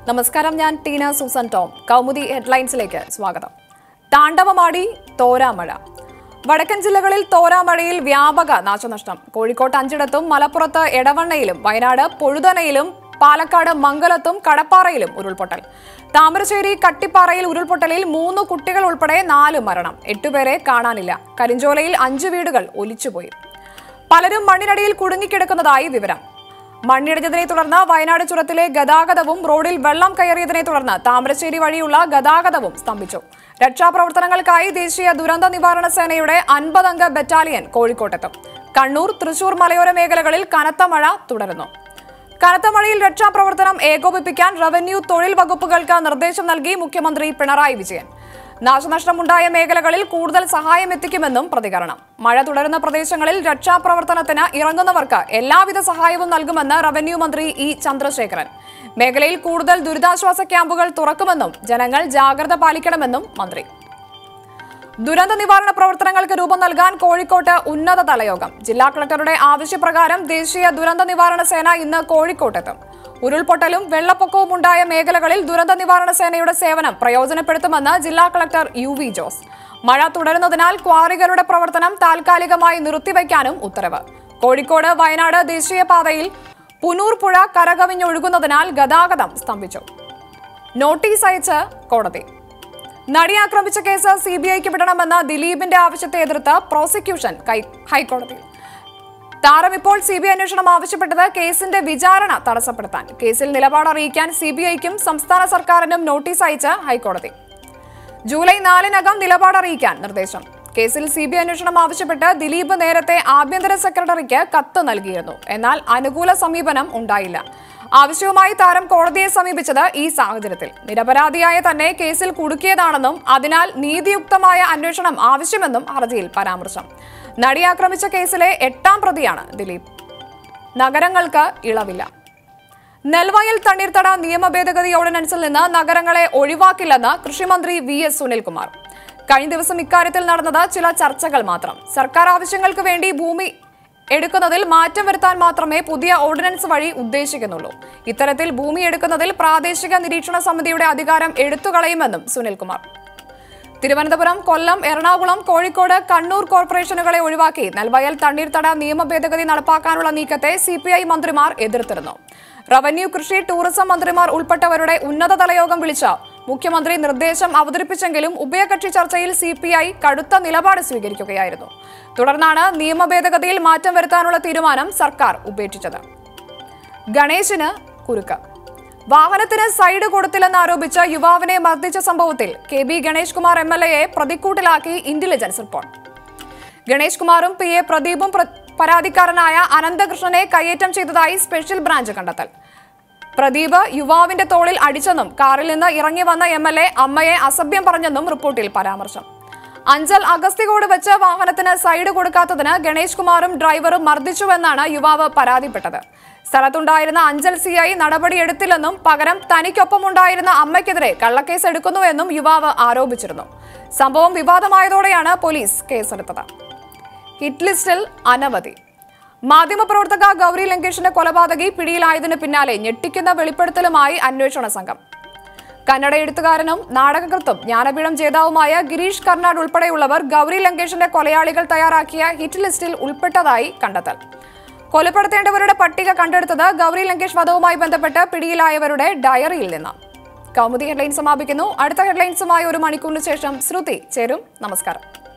നമസ്കാരം ഞാൻ ടീന സൂസൻ ടോം കൗമുദി ഹെഡ്ലൈൻസിലേക്ക് സ്വാഗതം താണ്ഡവമാടി തോരാമഴ വടക്കൻ ജില്ലകളിൽ തോരാമഴയിൽ വ്യാപക നാശനഷ്ടം കോഴിക്കോട്ട് അഞ്ചിടത്തും മലപ്പുറത്ത് എടവണ്ണയിലും വയനാട് പൊഴുതനയിലും പാലക്കാട് മംഗലത്തും കടപ്പാറയിലും ഉരുൾപൊട്ടൽ താമരശ്ശേരി കട്ടിപ്പാറയിൽ ഉരുൾപൊട്ടലിൽ മൂന്ന് കുട്ടികൾ ഉൾപ്പെടെ നാല് മരണം എട്ടുപേരെ കാണാനില്ല കരിഞ്ചോലയിൽ അഞ്ച് വീടുകൾ ഒലിച്ചുപോയി പലരും മണ്ണിനടിയിൽ കുടുങ്ങിക്കിടക്കുന്നതായി വിവരം മണ്ണിടിഞ്ഞതിനെ തുടർന്ന് വയനാട് ചുരത്തിലെ ഗതാഗതവും റോഡിൽ വെള്ളം കയറിയതിനെ തുടർന്ന് താമരശ്ശേരി വഴിയുള്ള ഗതാഗതവും സ്തംഭിച്ചു രക്ഷാപ്രവർത്തനങ്ങൾക്കായി ദേശീയ ദുരന്ത നിവാരണ സേനയുടെ അൻപതംഗ ബറ്റാലിയൻ കോഴിക്കോട്ടെത്തും കണ്ണൂർ തൃശൂർ മലയോര മേഖലകളിൽ കനത്ത മഴ തുടരുന്നു കനത്ത മഴയിൽ രക്ഷാപ്രവർത്തനം ഏകോപിപ്പിക്കാൻ റവന്യൂ തൊഴിൽ വകുപ്പുകൾക്ക് നിർദ്ദേശം നൽകി മുഖ്യമന്ത്രി പിണറായി വിജയൻ നാശനഷ്ടമുണ്ടായ മേഖലകളിൽ കൂടുതൽ സഹായം എത്തിക്കുമെന്നും പ്രതികരണം മഴ തുടരുന്ന പ്രദേശങ്ങളിൽ രക്ഷാപ്രവർത്തനത്തിന് ഇറങ്ങുന്നവർക്ക് എല്ലാവിധ സഹായവും നൽകുമെന്ന് റവന്യൂ മന്ത്രി ഇ ചന്ദ്രശേഖരൻ മേഖലയിൽ കൂടുതൽ ദുരിതാശ്വാസ ക്യാമ്പുകൾ തുറക്കുമെന്നും ജനങ്ങൾ ജാഗ്രത പാലിക്കണമെന്നും മന്ത്രി ദുരന്ത നിവാരണ പ്രവർത്തനങ്ങൾക്ക് രൂപം നൽകാൻ കോഴിക്കോട്ട് ഉന്നതതല യോഗം ജില്ലാ കളക്ടറുടെ ആവശ്യപ്രകാരം ദേശീയ ദുരന്ത നിവാരണ സേന ഇന്ന് കോഴിക്കോട്ടെത്തും ഉരുൾപൊട്ടലും വെള്ളപ്പൊക്കവും ഉണ്ടായ മേഖലകളിൽ ദുരന്ത നിവാരണ സേനയുടെ സേവനം പ്രയോജനപ്പെടുത്തുമെന്ന് ജില്ലാ കളക്ടർ യു വി ജോസ് മഴ തുടരുന്നതിനാൽ ക്വാറികളുടെ പ്രവർത്തനം താൽക്കാലികമായി നിർത്തിവയ്ക്കാനും ഉത്തരവ് കോഴിക്കോട് വയനാട് ദേശീയപാതയിൽ പുനൂർ പുഴ കരകവിഞ്ഞൊഴുകുന്നതിനാൽ ഗതാഗതം സ്തംഭിച്ചു നോട്ടീസ് അയച്ച് കോടതി നടി ആക്രമിച്ച കേസ് സി ബി ഐക്ക് വിടണമെന്ന ദിലീപിന്റെ ആവശ്യത്തെ എതിർത്ത് പ്രോസിക്യൂഷൻ കൈ- ഹൈക്കോടതിയിൽ താരം ഇപ്പോൾ സി ബി ഐ അന്വേഷണം ആവശ്യപ്പെട്ടത് കേസിന്റെ വിചാരണ തടസ്സപ്പെടുത്താൻ കേസിൽ നിലപാട് അറിയിക്കാൻ സി ബി ഐക്കും സംസ്ഥാന സർക്കാരിനും നോട്ടീസ് അയച്ച് ഹൈക്കോടതി ജൂലൈ നാലിനകം നിലപാട് അറിയിക്കാൻ നിർദ്ദേശം കേസിൽ സി ബി ഐ അന്വേഷണം ആവശ്യപ്പെട്ട് ദിലീപ് നേരത്തെ ആഭ്യന്തര സെക്രട്ടറിക്ക് കത്ത് നൽകിയിരുന്നു എന്നാൽ അനുകൂല സമീപനം ഉണ്ടായില്ല ആവശ്യവുമായി താരം കോടതിയെ സമീപിച്ചത് ഈ സാഹചര്യത്തിൽ നിരപരാധിയായ തന്നെ കേസിൽ കുടുക്കിയതാണെന്നും അതിനാൽ നീതിയുക്തമായ അന്വേഷണം ആവശ്യമെന്നും ഹർജിയിൽ പരാമർശം നടി ആക്രമിച്ച കേസിലെ എട്ടാം പ്രതിയാണ് ദിലീപ് നഗരങ്ങൾക്ക് ഇളവില്ല നെൽവയൽ തണ്ണീർത്തട നിയമ ഭേദഗതി ഓർഡിനൻസിൽ നിന്ന് നഗരങ്ങളെ ഒഴിവാക്കില്ലെന്ന് കൃഷിമന്ത്രി വി എസ് സുനിൽകുമാർ കഴിഞ്ഞ ദിവസം ഇക്കാര്യത്തിൽ നടന്നത് ചില ചർച്ചകൾ മാത്രം സർക്കാർ ആവശ്യങ്ങൾക്ക് വേണ്ടി ഭൂമി എടുക്കുന്നതിൽ മാറ്റം വരുത്താൻ മാത്രമേ പുതിയ ഓർഡിനൻസ് വഴി ഉദ്ദേശിക്കുന്നുള്ളൂ ഇത്തരത്തിൽ ഭൂമി എടുക്കുന്നതിൽ പ്രാദേശിക നിരീക്ഷണ സമിതിയുടെ അധികാരം എടുത്തുകളയുമെന്നും സുനിൽകുമാർ തിരുവനന്തപുരം കൊല്ലം എറണാകുളം കോഴിക്കോട് കണ്ണൂർ കോർപ്പറേഷനുകളെ ഒഴിവാക്കി നെൽവയൽ തണ്ണീർത്തട നിയമ ഭേദഗതി നടപ്പാക്കാനുള്ള നീക്കത്തെ സി പി ഐ മന്ത്രിമാർ എതിർത്തിരുന്നു റവന്യൂ കൃഷി ടൂറിസം മന്ത്രിമാർ ഉൾപ്പെട്ടവരുടെ ഉന്നതതല യോഗം വിളിച്ച മുഖ്യമന്ത്രി നിർദ്ദേശം അവതരിപ്പിച്ചെങ്കിലും ഉഭയകക്ഷി ചർച്ചയിൽ സി പി ഐ കടുത്ത നിലപാട് സ്വീകരിക്കുകയായിരുന്നു തുടർന്നാണ് നിയമ ഭേദഗതിയിൽ മാറ്റം വരുത്താനുള്ള തീരുമാനം സർക്കാർ ഉപേക്ഷിച്ചത് ഗണേശന് കുരുക്ക് വാഹനത്തിന് സൈഡ് കൊടുത്തില്ലെന്ന് ആരോപിച്ച യുവാവിനെ മർദ്ദിച്ച സംഭവത്തിൽ K B Ganesh Kumar M L എയെ പ്രതിക്കൂട്ടിലാക്കി ഇന്റലിജൻസ് റിപ്പോർട്ട് ഗണേഷ് കുമാറും പി എ പ്രദീപും പ്ര- പരാതിക്കാരനായ അനന്തകൃഷ്ണനെ കയ്യേറ്റം ചെയ്തതായി സ്പെഷ്യൽ ബ്രാഞ്ച് കണ്ടെത്തൽ പ്രദീപ് യുവാവിന്റെ തോളിൽ അടിച്ചെന്നും കാറിൽ നിന്ന് ഇറങ്ങി വന്ന എം എൽ എ അമ്മയെ അസഭ്യം പറഞ്ഞെന്നും റിപ്പോർട്ടിൽ പരാമർശം അഞ്ചൽ അഗസ്തികോട് വെച്ച് വാഹനത്തിന് സൈഡ് കൊടുക്കാത്തതിന് ഗണേഷ് കുമാറും ഡ്രൈവറും മർദ്ദിച്ചുവെന്നാണ് യുവാവ് പരാതിപ്പെട്ടത് സ്ഥലത്തുണ്ടായിരുന്ന അഞ്ചൽ സി ഐ നടപടിയെടുത്തില്ലെന്നും പകരം തനിക്കൊപ്പമുണ്ടായിരുന്ന അമ്മയ്ക്കെതിരെ കള്ളക്കേസ് എടുക്കുന്നുവെന്നും യുവാവ് ആരോപിച്ചിരുന്നു സംഭവം വിവാദമായതോടെയാണ് പോലീസ് കേസെടുത്തത് ഹിറ്റ് ലിസ്റ്റിൽ അനവധി മാധ്യമപ്രവർത്തക ഗൗരി ലങ്കേഷിന്റെ കൊലപാതകി പിടിയിലായതിനു പിന്നാലെ ഞെട്ടിക്കുന്ന വെളിപ്പെടുത്തലുമായി അന്വേഷണ സംഘം കന്നഡ എഴുത്തുകാരനും നാടകകൃത്തും ജ്ഞാനപീഠം ജേതാവുമായ ഗിരീഷ് കർണാട് ഉൾപ്പെടെയുള്ളവർ ഗൗരി ലങ്കേഷിന്റെ കൊലയാളികൾ തയ്യാറാക്കിയ ഹിറ്റ് ലിസ്റ്റിൽ ഉൾപ്പെട്ടതായി കണ്ടെത്തൽ കൊലപ്പെടുത്തേണ്ടവരുടെ പട്ടിക കണ്ടെടുത്തത് ഗൗരി ലങ്കേഷ് വധവുമായി ബന്ധപ്പെട്ട് പിടിയിലായവരുടെ ഡയറിയിൽ നിന്ന് കൗമുദി ഹെഡ്ലൈൻ സമാപിക്കുന്നു അടുത്ത ഹെഡ്ലൈൻസുമായി ഒരു മണിക്കൂറിന് ശേഷം ശ്രുതി ചേരും നമസ്കാരം